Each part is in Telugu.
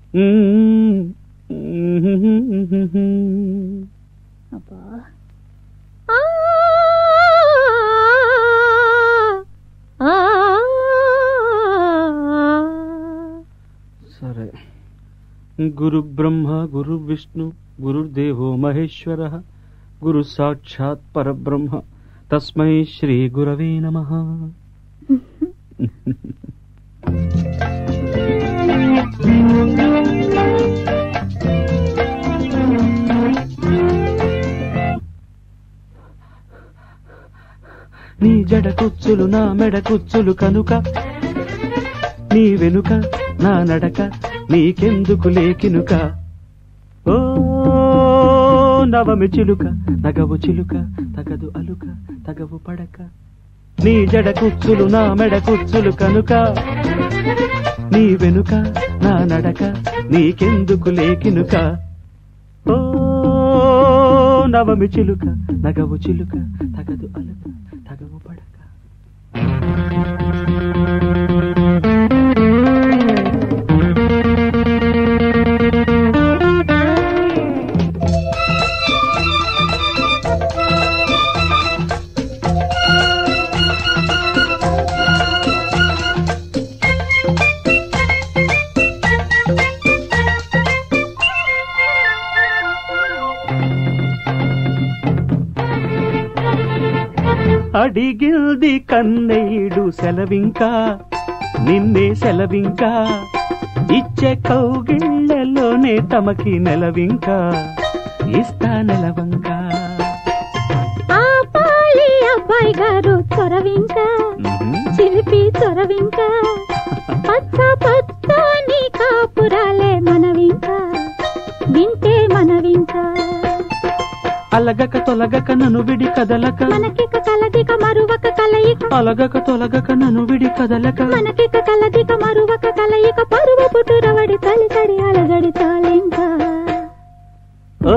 అబ్బా సరే గురు బ్రహ్మ గురు విష్ణు గురుర్దేవో మహేశ్వర గురు సాక్షాత్ పరబ్రహ్మ తస్మై శ్రీ గురవే నమ నీ జడ కుచ్చులు నా మెడ కుచ్చులు కనుక నీ వెనుక నా నడక నీకెందుకు లేకినుక ఓ నవమి చిలుక నగవు చిలుక తగదు అలుక తగవు పడక నీ జడ కుచ్చులు నా మెడ కుచ్చులు కనుక నీ వెనుక నా నడక నీకెందుకు లేకినుక ఓ నవమి చిలుక నగవు చిలుక తగదు అలుక తగవు పడక అడిగిల్ది కన్నయ్యుడు సెలవింకా నిన్నే సెలవింకా ఇచ్చే కౌగిళ్ళలోనే తమకి నెలవింకా ఇస్తా నెలవంకా ఆపాలి అబ్బాయి గారు చొరవింక చిలిపి చొరవింక పచ్చ పచ్చని కాపురాలే మనవింక వింటే మనవింక అలగక తొలగక నన్ను విడి కదలక మనకిక కలదిక మరువక కలయిక అలగక తొలగక నన్ను విడి కదలక మనకిక కలదిక మరువక కలయిక పరువ పుట్టురవడి తలి తడి అలజడి చాలింక ఓ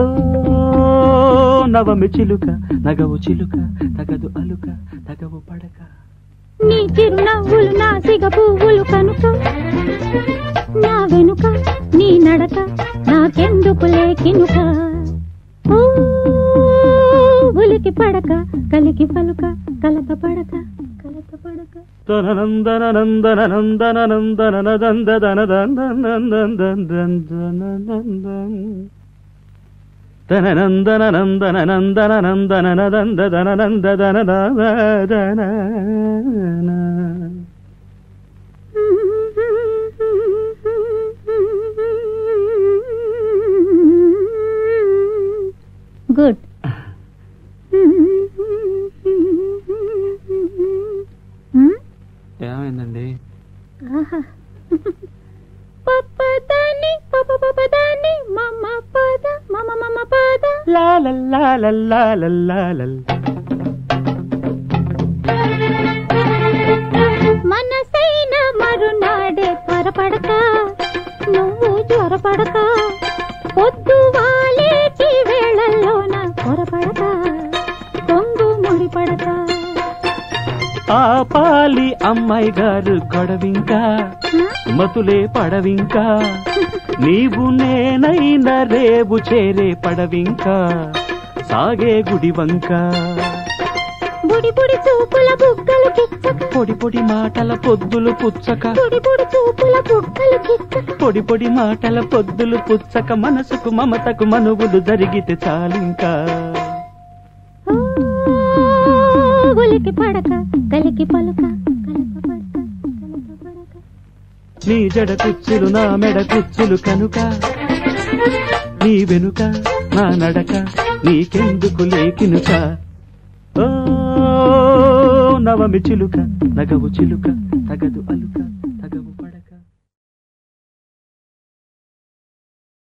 నవమి చిలుక నగవు చిలుక తగదు అలుక తగవు పడక నీ చిరునవ్వులు నా సిగ పువ్వులు కనుక నా వెనుక నీ నడక నాకెందుకు లేకినుక ఓ, ఉలికి పడక కలికి పలుక కలత పడక కలత పడక తననందన నందన నందన నందన నందన దన తననందన నందన నందన నందన నంద దన నంద దన దన గుడ్ ఏమైందండి పప్పదాని పప పపదాని మమ్మ పద మమ మమ పద లా లా లా లా లా లా లా లా. మనసైన మరునాడే త్వరపడక నువ్వు జ్వరపడక పొద్దు వాలేటి వేళల్లోన త్వరపడక కొంగు ముడిపడక ఆపాలి అమ్మాయి గారు గొడవింకా మతులే పడవింకా నీవు నేనైన రేవు చేరే పడవింకా సాగే గుడి వంక బుడి బుడి చూపుల బుగ్గలు కిచ్చక పొడి పొడి మాటల పొద్దులు పుచ్చక బుడి బుడి చూపుల బుగ్గలు కిచ్చక పొడి పొడి మాటల పొద్దులు పుచ్చక మనసుకు మమతకు మనువులు జరిగితే చాలింకా ఓ, ఉలికి పడక కలికి పలుక కలత పడక కలత పడక నీ జడ కుచ్చులు నా మెడ కుచ్చులు కనుక నీ వెనుక నా నడక నీకెందుకు లేకినుక ఓ నవమి చిలుక నగవు చిలుక తగదు అలుక